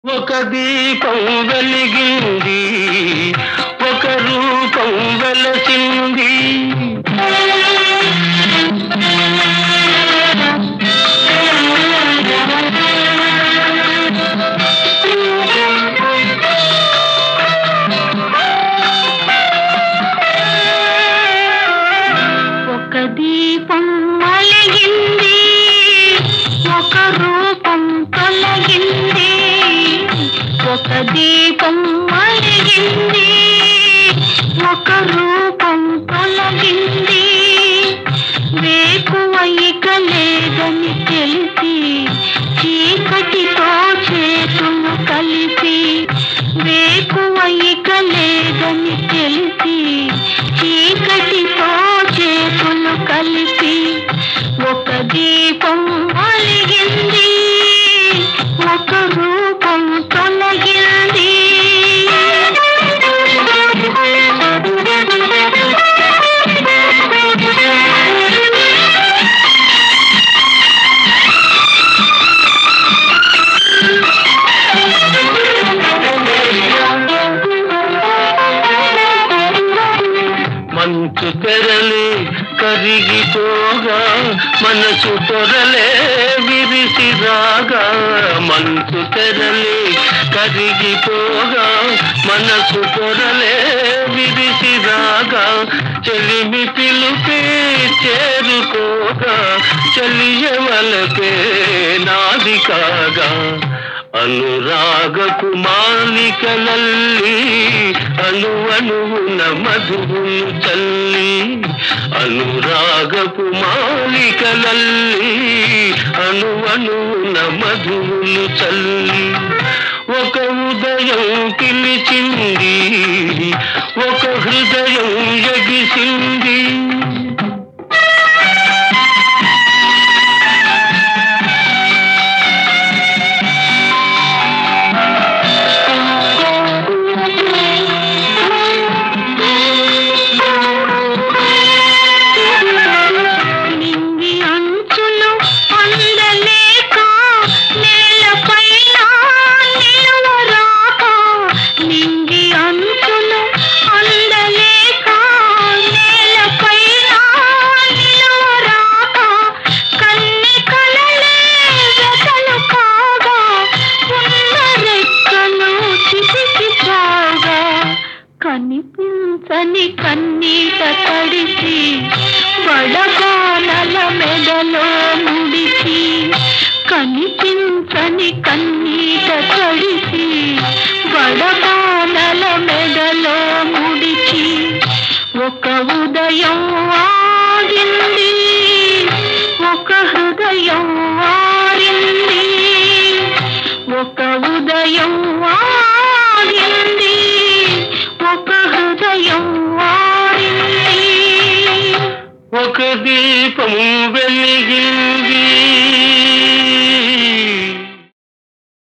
ఒక దీపం వెలిగింది ఒక రూపం వెలసింది ఒక దీపం మలిగింది ఒక రూపం తొలగింది ఒక దీపం మలిగింది ఒక రూపం తొలగింది వేకువ ఇక లేదని తెలిసి చీకటితో చేతులు కలిపి వేకువ ఇక లేదని తెలిసి చీకటితో చేతులు కలిపి ఒక దీపం వెలిగింది ఒక రూపం తొలగింది మంచు తెరలే కరిగిపోగా మనసు పొరలే విరిసి రాగా మంచు తెరలే కరిగిపోగా మనసు పొరలే విరిసి రాగా చెలిమి పిలుపే చేరుకోగా చెలియవలపే నాది కాగా అనురాగపు మాలికలల్లి అను అణువున మధువును చల్లి అనురాగపు మాలికలల్లి అను అణువున మధువును చల్లి ఒక ఉదయం పిలిచింది ఒక హృదయం ఎగిసింది నింగి అంచులు అందలేక నేలపైన నిలువరాక నింగి అంచులు అందలేక నేలపైన నిలువరాక కన్ని కలలే వెతలు కాగా ఉన్న రెక్కలు చితికి సాగా కనిపించని కన్నీట తడిసి బడబానల మెడలో ముడిచి కనిపించని కన్నీట తడిసి బడబానల మెడలో ముడిచి ఒక ఉదయం ఆగింది ఒక హృదయం ఆరింది ఒక ఉదయం ఆగింది ఒక హృదయం ఆరింది ఒక దీపం వెలిగి